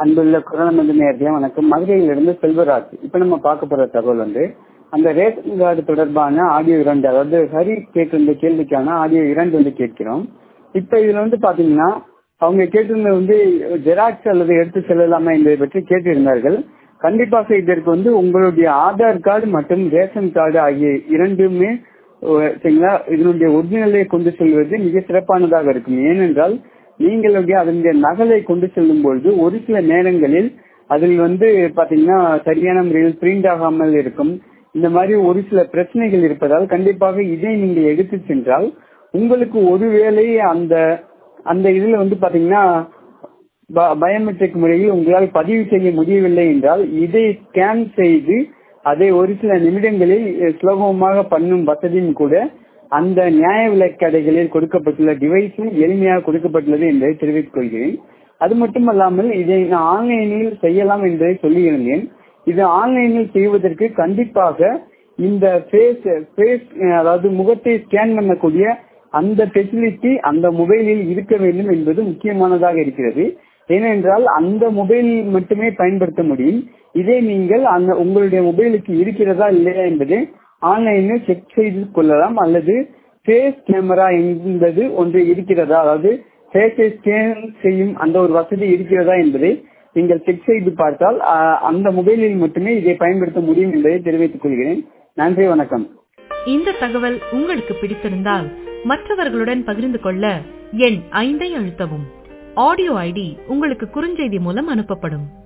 அன்புள்ள குரலமது நேரடியா வணக்கம் மதுரையிலிருந்து செல்வராஜ் இப்ப நம்ம பார்க்க போற தகவல் வந்து அந்த ரேஷன் கார்டு தொடர்பான ஆடியோ இரண்டு அதாவது ஹரி கேட்டிருந்த கேள்விக்கான ஆடியோ இரண்டு வந்து கேட்கிறோம் இப்ப இதுல வந்து பாத்தீங்கன்னா அவங்க கேட்டிருந்த வந்து ஜெராக்ஸ் அல்லது எடுத்து செல்லலாமா என்பதை பற்றி கேட்டிருந்தார்கள் கண்டிப்பாக இதற்கு வந்து உங்களுடைய ஆதார் கார்டு மற்றும் ரேஷன் கார்டு ஆகிய இரண்டுமே சரிங்களா இதனுடைய ஒரிஜினலை கொண்டு செல்வது மிக சிறப்பானதாக இருக்கும் ஏனென்றால் நீங்களுடைய அதனுடைய நகலை கொண்டு செல்லும் பொழுது ஒரு சில நேரங்களில் அதில் வந்து பாத்தீங்கன்னா சரியான முறையில் பிரிண்ட் ஆகாமல் இருக்கும் இந்த மாதிரி ஒரு சில பிரச்சனைகள் இருப்பதால் கண்டிப்பாக இதை நீங்க எடுத்து சென்றால் உங்களுக்கு ஒருவேளை அந்த அந்த இதுல வந்து பாத்தீங்கன்னா பயோமெட்ரிக் முறையில் உங்களால் பதிவு செய்ய முடியவில்லை என்றால் இதை ஸ்கேன் செய்து அதை ஒரு சில நிமிடங்களில் சுலபமாக பண்ணும் வசதியும் கூட அந்த நியாய விலைக்கடைகளில் கொடுக்கப்பட்டுள்ள டிவைஸும் எளிமையாக கொடுக்கப்பட்டுள்ளது என்பதை தெரிவித்துக் கொள்கிறேன் அது மட்டுமல்லாமல் இதை நான் ஆன்லைனில் செய்யலாம் என்பதை சொல்லியிருந்தேன் இது ஆன்லைனில் செய்வதற்கு கண்டிப்பாக இந்த ஃபேஸ் ஃபேஸ் அதாவது முகத்தை ஸ்கேன் பண்ணக்கூடிய அந்த ஃபெசிலிட்டி அந்த மொபைலில் இருக்க வேண்டும் என்பது முக்கியமானதாக இருக்கிறது ஏனென்றால் அந்த மொபைலில் மட்டுமே பயன்படுத்த முடியும் இதே நீங்கள் அந்த உங்களுடைய மொபைலுக்கு இருக்கிறதா இல்லையா என்பதை ஆன்லைனில் செக் செய்து கொள்ளலாம் அல்லது ஃபேஸ் கேமரா என்பது ஒன்று இருக்கிறதா அதாவது ஃபேஸை ஸ்கேன் செய்யும் அந்த ஒரு வசதி இருக்கிறதா என்பதை நீங்கள் செக் செய்து பார்த்தால் அந்த மொபைலில் மட்டுமே இதை பயன்படுத்த முடியும் என்பதை தெரிவித்துக் கொள்கிறேன் நன்றி வணக்கம் இந்த தகவல் உங்களுக்கு பிடித்திருந்தால் மற்றவர்களுடன் பகிர்ந்து கொள்ள எண் ஐந்தை அழுத்தவும் ஆடியோ ஐடி உங்களுக்கு குறுஞ்செய்தி மூலம் அனுப்பப்படும்